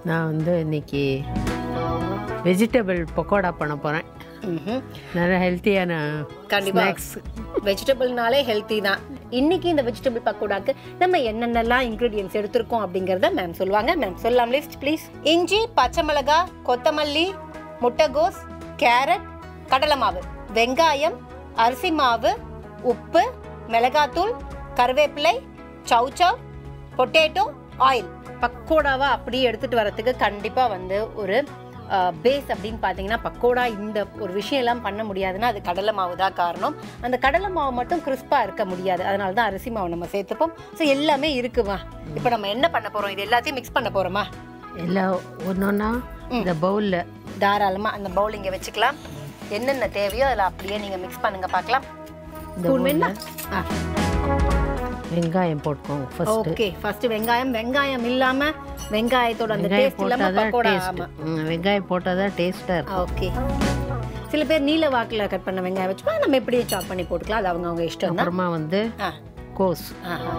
நான் வந்து இன்னைக்கு வெஜிடபிள் பக்கோடா பண்ண போகிறேன் ம்ஹும். நல்ல ஹெல்த்தியான கண்டிப்பா ஸ்நாக்ஸ் வெஜிடபிள்னாலே ஹெல்த்தி தான் இன்னைக்கு இந்த வெஜிடபிள் பக்கோடாக்கு நம்ம என்னென்னலாம் இன்க்ரீடியன்ஸ் எடுத்திருக்கோம் அப்படிங்கறத மேம் சொல்லுவாங்க மேம் சொல்லலாம் லிஸ்ட் ப்ளீஸ் இஞ்சி பச்சை மிளகாய் கொத்தமல்லி முட்டைகோஸ் கேரட் கடலை மாவு வெங்காயம் அரிசி மாவு உப்பு மிளகாத்தூள் கருவேப்பிலை சவுச்சவ் பொட்டேட்டோ ஆயில் பக்கோடாவா அப்படியே எடுத்துட்டு வரதுக்கு கண்டிப்பா வந்து ஒரு பேஸ் அப்படின்னு பார்த்தீங்கன்னா பக்கோடா இந்த ஒரு விஷயம் எல்லாம் பண்ண முடியாதுன்னா அது கடலை மாவு தான் காரணம் அந்த கடலை மாவு மட்டும் கிறிஸ்பாக இருக்க முடியாது அதனால தான் அரிசி மாவு நம்ம சேர்த்துப்போம் ஸோ எல்லாமே இருக்குமா இப்போ நம்ம என்ன பண்ண போகிறோம் இது எல்லாத்தையும் மிக்ஸ் பண்ண போகிறோமா எல்லாம் ஒன்று ஒன்றா இந்த பவுலில் தாராளமாக அந்த பவுல் இங்கே வச்சுக்கலாம் என்னென்ன தேவையோ அதில் அப்படியே நீங்கள் மிக்ஸ் பண்ணுங்க பார்க்கலாம் இந்த ஸ்பூன் வேணுமா ஆ வெங்காயம் போட்டுக்கோங்க ஃபர்ஸ்ட் ஓகே ஃபர்ஸ்ட் வெங்காயம் வெங்காயம் இல்லாம வெங்காயத்தோட அந்த வெங்காயம் டேஸ்ட் இல்லாம போட்டால் தான் பக்கோடா டேஸ்ட் ஆமா வெங்காயம் போட்டால் தான் டேஸ்ட்டாக இருக்கும் ஓகே சில பேர் நீல வாக்குல கட் பண்ண வெங்காயம் வச்சுப்பா நம்ம இப்படியே சாப் பண்ணி போட்டுக்கலாம் அது அவங்க அவங்க இஷ்டம் தான் அப்புறமா வந்து ஆ கோஸ் ஆஹா.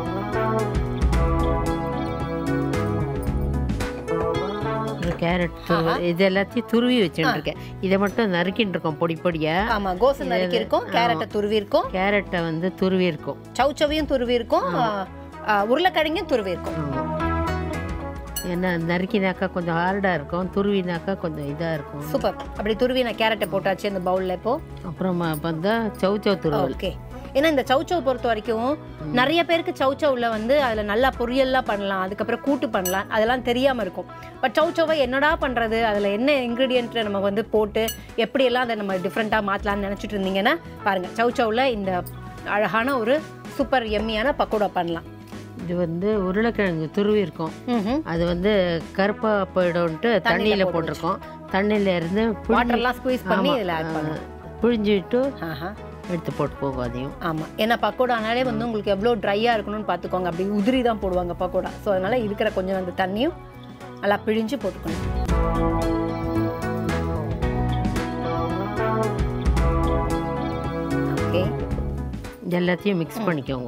கேரட் இது எல்லாத்தையும் துருவி வச்சுட்டு இருக்கேன் இதை மட்டும் நறுக்கிட்டு இருக்கோம் பொடி பொடியா ஆமா கோசு நறுக்கி இருக்கும் கேரட்டை துருவி இருக்கும் கேரட்டை வந்து துருவி இருக்கும் சவுச்சவையும் துருவி இருக்கும் ஆ, உருளைக்கிழங்கும் துருவி இருக்கும் ஏன்னா நறுக்கினாக்கா கொஞ்சம் ஹார்டாக இருக்கும் துருவினாக்கா கொஞ்சம் இதாக இருக்கும் சூப்பர் அப்படி துருவி நான் கேரட்டை போட்டாச்சு இந்த பவுல்ல இப்போ அப்புறமா வந்தா சவு சவு துருவல் ஓகே ஏன்னா இந்த சவுச்சவ் பொறுத்த வரைக்கும் நிறைய பேருக்கு சவுச்சவ்ல வந்து அதுல நல்லா பொரியல்லாம் பண்ணலாம் அதுக்கப்புறம் கூட்டு பண்ணலாம் அதெல்லாம் தெரியாம இருக்கும் பட் சவுச்சவை என்னடா பண்றது அதுல என்ன இன்க்ரீடியன்ட் நம்ம வந்து போட்டு எப்படியெல்லாம் அதை நம்ம டிஃப்ரெண்டா மாத்தலாம்னு நினைச்சிட்டு இருந்தீங்கன்னா பாருங்க சவுச்சவ்ல இந்த அழகான ஒரு சூப்பர் எம்மியான பக்கோடா பண்ணலாம் இது வந்து உருளைக்கிழங்கு துருவி இருக்கும் ம்ஹும். அது வந்து கருப்பா போயிடும்ட்டு தண்ணியில் போட்டிருக்கோம் தண்ணியில இருந்து புழிஞ்சு- வாட்டர்லாம் ஸ்குவீஸ் பண்ணி இதில் ஆட் பண்ணலாம் புழிஞ்சு விட்டு ஆஹா எடுத்து போட்டு போகும் அதையும் ஆமாம் ஏன்னா பக்கோடானாலே வந்து உங்களுக்கு எவ்வளோ ட்ரையாக இருக்கணும்னு பார்த்துக்கோங்க அப்படி உதிரி தான் போடுவாங்க பக்கோடா ஸோ அதனால இருக்கிற கொஞ்சம் அந்த தண்ணியும் நல்லா பிழிஞ்சு போட்டுக்கணும் ஓகே இது எல்லாத்தையும் மிக்ஸ் பண்ணிக்கோங்க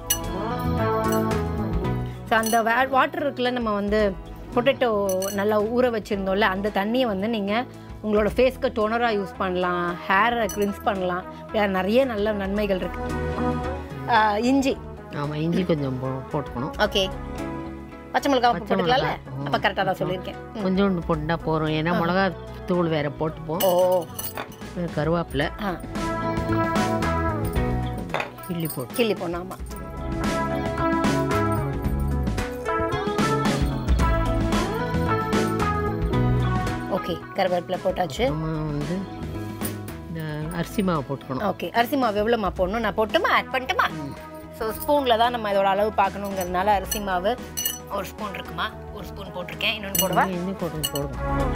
ஸோ அந்த வாட்டர் இருக்குல்ல நம்ம வந்து பொட்டேட்டோ நல்லா ஊற வச்சுருந்தோம்ல அந்த தண்ணியை வந்து நீங்கள் உங்களோட ஃபேஸ்க்கு டோனராக யூஸ் பண்ணலாம் ஹேரை கிரின்ஸ் பண்ணலாம் வேறு நிறைய நல்ல நன்மைகள் இருக்கு ஆஹ் இஞ்சி ஆமாம் இஞ்சி கொஞ்சம் போ- போட்டுக்கணும் ஓகே பச்சை மிளகா போட்டுக்கலாம்ல அப்போ கரெக்டாக தான் சொல்லியிருக்கேன் கொஞ்சோண்டு போட்டுனா போகிறோம் ஏன்னா மிளகா தூள் வேற போட்டுப்போம் ஓ கருவேப்பிலை ஆ கிள்ளி போட்டு கிள்ளி போடணும் ஆமாம் ஓகே கருவேப்பிலை போட்டாச்சு அப்புறமா வந்து இந்த அரிசி மாவு போட்டுக்கணும் ஓகே அரிசி மாவு எவ்வளோமா போடணும் நான் போட்டுமா ஆட் பண்ணட்டுமா ஸோ ஸ்பூனில் தான் நம்ம இதோட அளவு பார்க்கணுங்கிறதுனால அரிசி மாவு ஒரு ஸ்பூன் இருக்குமா ஒரு ஸ்பூன் போட்டிருக்கேன் இன்னொன்று போடவா இன்னும் போடுங்க போடுங்க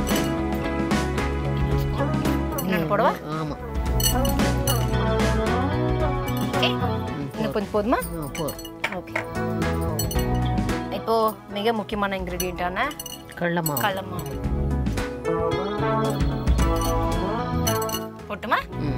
இன்னொன்று போடவா ஆமாம் ஓகே இன்னும் கொஞ்சம் போதுமா ஆ போதும் ஓகே இப்போ மிக முக்கியமான இன்க்ரீடியண்ட்டான கடல மாவு கடல மாவு போட்டுமா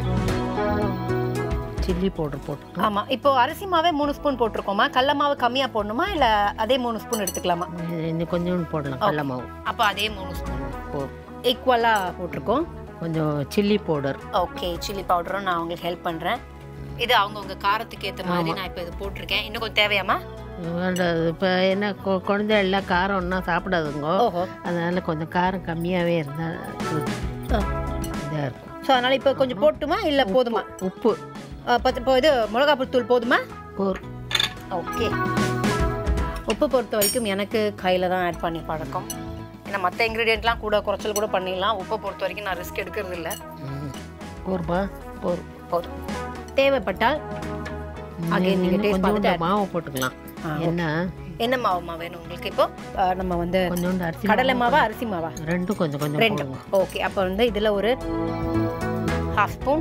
சில்லி பவுடர் போட்டுக்கணும் ஆமா இப்போ அரிசி மாவே மூணு ஸ்பூன் போட்டிருக்கோமா கடல மாவு கம்மியா போடணுமா இல்ல அதே மூணு ஸ்பூன் எடுத்துக்கலாமா இது இன்னும் கொஞ்சோண்டு போடலாம் கடல மாவு அப்போ அதே மூணு ஸ்பூன் போதும் ஈக்குவலா போட்டிருக்கோம் கொஞ்சம் சில்லி பவுடர் ஓகே சில்லி பவுடரும் நான் உங்களுக்கு ஹெல்ப் பண்றேன் இது அவங்கவுங்க காரத்துக்கு ஏற்ற மாதிரி நான் இப்போ இது போட்டிருக்கேன் இன்னும் கொஞ்சம் தேவையாமா வேண்டாம் இப்போ என்ன கொ- குழந்தை எல்லாம் காரம்னா சாப்பிடாதுங்க ஓஹோ அதனால கொஞ்சம் காரம் கம்மியாகவே இருந்தால் இதாக இருக்கும் ஸோ அதனால இப்போ கொஞ்சம் போட்டுமா இல்ல போதுமா உப்பு அஹ் பத்து இப்போ இது மிளகாய் தூள் போதுமா போர் ஓகே உப்பு பொறுத்த வரைக்கும் எனக்கு கையில் தான் ஆட் பண்ணி பழக்கம் ஏன்னா மற்ற இன்க்ரீடியண்ட்லாம் கூட குறைச்சல் கூட பண்ணிடலாம் உப்பை பொறுத்த வரைக்கும் நான் ரிஸ்க் எடுக்கிறது இல்லை போர்ப்பா போர் போதும் தேவைப்பட்டால் Again, நீங்க taste கொஞ்சோண்டு பார்த்துட்டு மாவு போட்டுக்கலாம் ஆ, ஏன்னா என்ன மாவுமா வேணும் உங்களுக்கு இப்போ அஹ், நம்ம வந்து கொஞ்சோண்டு அரிசி கடலை மாவா அரிசி மாவா மாவு, ரெண்டும் கொஞ்சம் கொஞ்சம் ரெண்டும் போடுங்க ஓகே அப்போ வந்து இதில் ஒரு ஹாஃப் ஸ்பூன்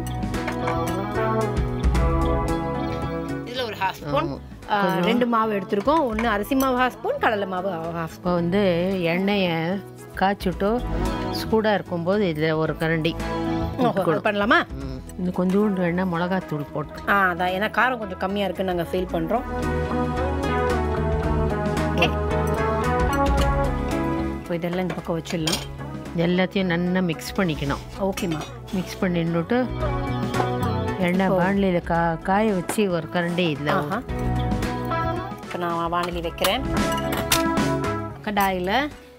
இதில் ஒரு ஹாஃப் ஸ்பூன் ஆமா. ரெண்டு மாவு எடுத்திருக்கோம் ஒன்று அரிசி மாவு ஹாஃப் ஸ்பூன் கடலை மாவு ஹாஃப் இப்போ வந்து எண்ணெயை காய்ச்சிட்டு சூடாக இருக்கும்போது இதில் ஒரு கரண்டி ஸ்பூன் பண்ணலாமா ம், இன்னும் கொஞ்சோண்டு எண்ணெய் மிளகாத்தூள் போட்டு ஆ அதான் ஏன்னா காரம் கொஞ்சம் கம்மியாக இருக்குன்னு நாங்கள் ஃபீல் பண்ணுறோம் இப்போ இதெல்லாம் இந்த பக்கம் வச்சிடலாம் எல்லாத்தையும் நல்லா மிக்ஸ் பண்ணிக்கணும் ஓகேம்மா மிக்ஸ் பண்ணிட்டு எண்ணெய் வானிலையில் கா காய வச்சு ஒரு கரண்டி இல்லை ஆஹா இப்போ நான் வானலி வைக்கிறேன் கடாயில்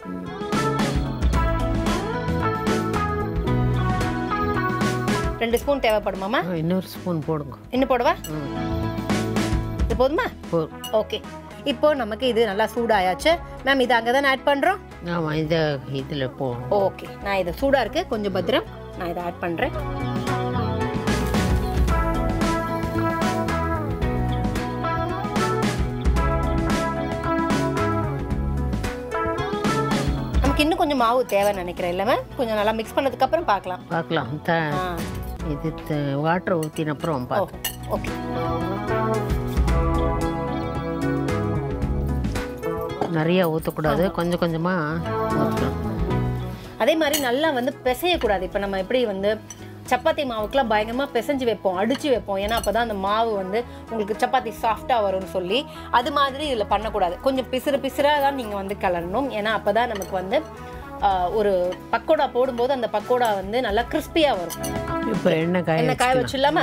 ரெண்டு ஸ்பூன் தேவைப்படுமாம்மா இன்னொரு ஸ்பூன் போடுங்க இன்னும் போடவா ம். இது போதுமா போ ஓகே இப்போ நமக்கு இது நல்லா சூடாயாச்சு மேம் இது அங்கே தான் ஆட் பண்ணுறோம் ஆமாம் இந்த இதில் போ ஓகே நான் இது சூடாக இருக்கு கொஞ்சம் பத்திரம் நான் இதை ஆட் பண்ணுறேன் நமக்கு இன்னும் கொஞ்சம் மாவு தேவைன்னு நினைக்கிறேன் இல்லை மேம் கொஞ்சம் நல்லா மிக்ஸ் பண்ணதுக்கு அப்புறம் பார்க்கலாம் பார்க்கலாம் த ஆ இது வாட்டர் ஊற்றின அப்புறம் பா ஓஹோ ஓகே நிறைய ஊற்றக்கூடாது கொஞ்சம் கொஞ்சமாக ஊற்றணும் அதே மாதிரி நல்லா வந்து பிசையக்கூடாது இப்போ நம்ம எப்படி வந்து சப்பாத்தி மாவுக்குலாம் பயங்கரமாக பிசைஞ்சு வைப்போம் அடிச்சு வைப்போம் ஏன்னா அப்போ தான் அந்த மாவு வந்து உங்களுக்கு சப்பாத்தி சாஃப்டாக வரும்னு சொல்லி அது மாதிரி இதில் பண்ணக்கூடாது கொஞ்சம் பிசுறு பிசுறாக தான் நீங்கள் வந்து கலரணும் ஏன்னா அப்போ தான் நமக்கு வந்து ஆஹ், ஒரு பக்கோடா போடும்போது அந்த பக்கோடா வந்து நல்லா கிறிஸ்பியாக வரும் இப்போ எண்ணெய் காய என்ன காய வச்சிடலாமா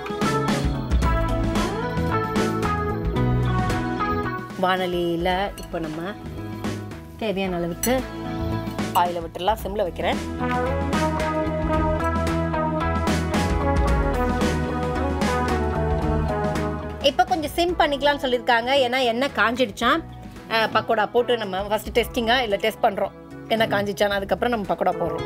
வானலியில் இப்போ நம்ம தேவையான அளவுக்கு ஆயிலை விட்டுடலாம் சிம்மில் வைக்கிறேன் இப்போ கொஞ்சம் சிம் பண்ணிக்கலாம்னு சொல்லியிருக்காங்க ஏன்னா எண்ணெய் காஞ்சிடுச்சான் அஹ், பக்கோடா போட்டு நம்ம ஃபர்ஸ்ட் டெஸ்டிங்காக இல்லை டெஸ்ட் பண்ணுறோம் எண்ணெய் காஞ்சிச்சான் அதுக்கப்புறம் நம்ம பக்கோடா போடுறோம்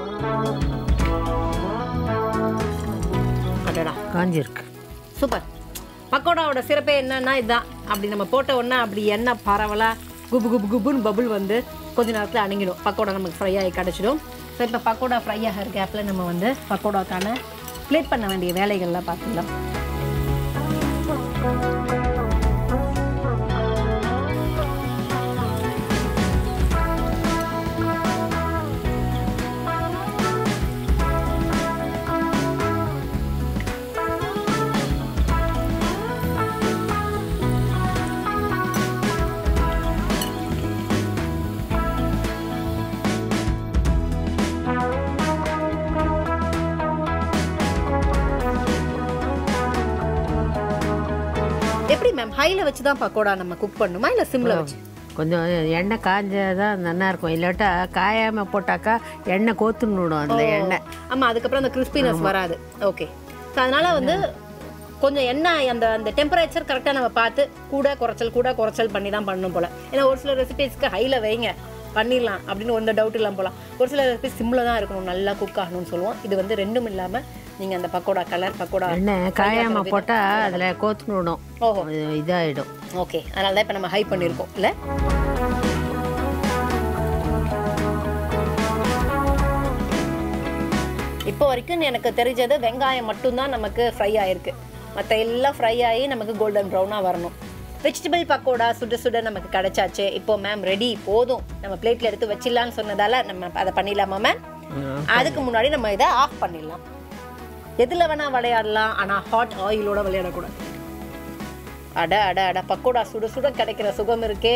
அடடா காஞ்சிருக்கு சூப்பர் பக்கோடாவோட சிறப்பே என்னன்னா இதுதான் அப்படி நம்ம போட்ட உடனே அப்படி எண்ணெய் பரவலாக குபு குபு குபுன்னு பபுள் வந்து கொஞ்ச நேரத்தில் அணுகிடும் பக்கோடா நமக்கு ஃப்ரை ஆகி கிடச்சிடும் ஸோ இப்போ பக்கோடா ஃப்ரை ஆகிற கேப்பில் நம்ம வந்து பக்கோடாக்கான பிளேட் பண்ண வேண்டிய வேலைகள்லாம் பார்த்துக்கலாம் எப்படி மேம் ஹையில் வச்சு தான் பக்கோடா நம்ம குக் பண்ணுமா இல்லை சிம்மில் வச்சு கொஞ்சம் எண்ணெய் காஞ்சதான் நல்லா இருக்கும் இல்லாட்டா காயாமல் போட்டாக்கா எண்ணெய் கோத்துன்னுடும் அந்த எண்ணெய் ஆமாம் அதுக்கப்புறம் அந்த கிறிஸ்பினஸ் வராது ஓகே ஸோ அதனால வந்து கொஞ்சம் எண்ணெய் அந்த அந்த டெம்பரேச்சர் கரெக்டாக நம்ம பார்த்து கூட குறைச்சல் கூட குறைச்சல் பண்ணி தான் பண்ணணும் போல ஏன்னா ஒரு சில ரெசிபீஸ்க்கு ஹையில் வைங்க பண்ணிடலாம் அப்படின்னு எந்த டவுட் இல்லாமல் போகலாம் ஒரு சில ரெசிபிஸ் சிம்மில் தான் இருக்கணும் நல்லா குக் ஆகணும்னு சொல்லுவோம் இது வந்து ரெண்டும் இல்லாமல் நீங்கள் அந்த பக்கோடா கலர் பக்கோடா எண்ணெய் காயாமல் போட்டால் அதில் கோத்துன்னுடும் ஓஹோ இதாகிடும் ஓகே அதனால தான் இப்போ நம்ம ஹை பண்ணியிருக்கோம் இல்லை இப்போ வரைக்கும் எனக்கு தெரிஞ்சது வெங்காயம் மட்டும்தான் நமக்கு ஃப்ரை ஆயிருக்கு மற்ற எல்லாம் ஃப்ரை ஆகி நமக்கு கோல்டன் ப்ரௌனாக வரணும் வெஜிடபிள் பக்கோடா சுட சுட நமக்கு கிடைச்சாச்சு இப்போ மேம் ரெடி போதும் நம்ம பிளேட்டில் எடுத்து வச்சிடலான்னு சொன்னதால நம்ம அதை பண்ணிடலாமா மேம் அதுக்கு முன்னாடி நம்ம இதை ஆஃப் பண்ணிடலாம் எதில் வேணா விளையாடலாம் ஆனால் ஹாட் ஆயிலோட விளையாடக்கூடாது அட அட அட பக்கோடா சுட சுட கிடைக்கிற சுகம் இருக்கே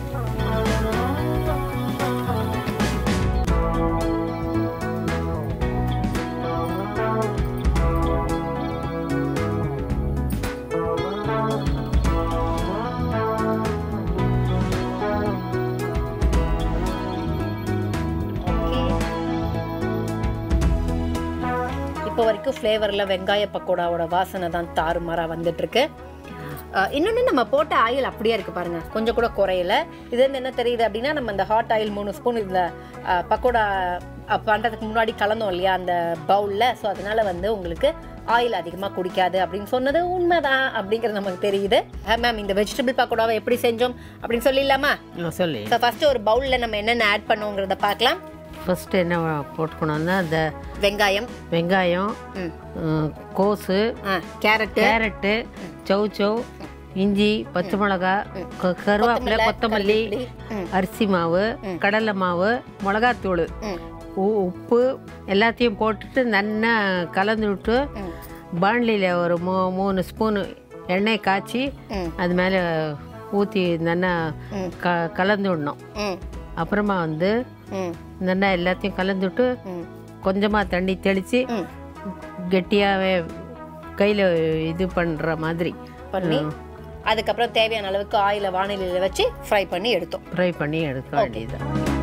இப்போ வரைக்கும் ஃப்ளேவரில் வெங்காய பக்கோடாவோட வாசனை தான் தாறுமாறாக வந்துட்டு இருக்கு இன்னொன்று நம்ம போட்ட ஆயில் அப்படியே இருக்கு பாருங்க கொஞ்சம் கூட குறையல இது வந்து என்ன தெரியுது அப்படின்னா நம்ம இந்த ஹாட் ஆயில் மூணு ஸ்பூன் இதில் பக்கோடா அஹ், பண்றதுக்கு முன்னாடி கலந்தோம் இல்லையா அந்த பவுலில் ஸோ அதனால வந்து உங்களுக்கு ஆயில் அதிகமாக குடிக்காது அப்படின்னு சொன்னது உண்மைதான் அப்படிங்கிறது நமக்கு தெரியுது மேம் இந்த வெஜிடபிள் பக்கோடாவை எப்படி செஞ்சோம் அப்படின்னு சொல்லிடலாமா ஆ, சொல்லி ஸோ ஃபர்ஸ்ட் ஒரு பவுலில் நம்ம என்னென்ன ஆட் பண்ணுவோங்கிறத பார்க்கலாம் ஃபஸ்ட்டு என்ன போட்டுக்கணும்னா இந்த வெங்காயம் வெங்காயம் ம் ம், கோஸு ஆ கேரட்டு கேரட்டு சௌ சௌ இஞ்சி பச்சை மிளகா க- கருவேப்பிலை கொத்தமல்லி ம் அரிசி மாவு கடலை மாவு மிளகாத்தூள் ம் உ- உப்பு எல்லாத்தையும் போட்டுட்டு நல்லா கலந்து விட்டு ம் பாண்லியில் ஒரு மூ மூணு ஸ்பூனு எண்ணெய் காய்ச்சி ம் அது மேலே ஊற்றி நல்லா க கலந்து விடணும் ம் அப்புறமா வந்து ம் நல்லா எல்லாத்தையும் கலந்துட்டு ம் கொஞ்சமாக தண்ணி தெளித்து ம் கெட்டியாகவே கையில் இது பண்ணுற மாதிரி பண்ணி அதுக்கப்புறம் தேவையான அளவுக்கு ஆயில வானிலையில வச்சு ஃப்ரை பண்ணி எடுத்தோம் ஃப்ரை பண்ணி எடுக்க வேண்டியது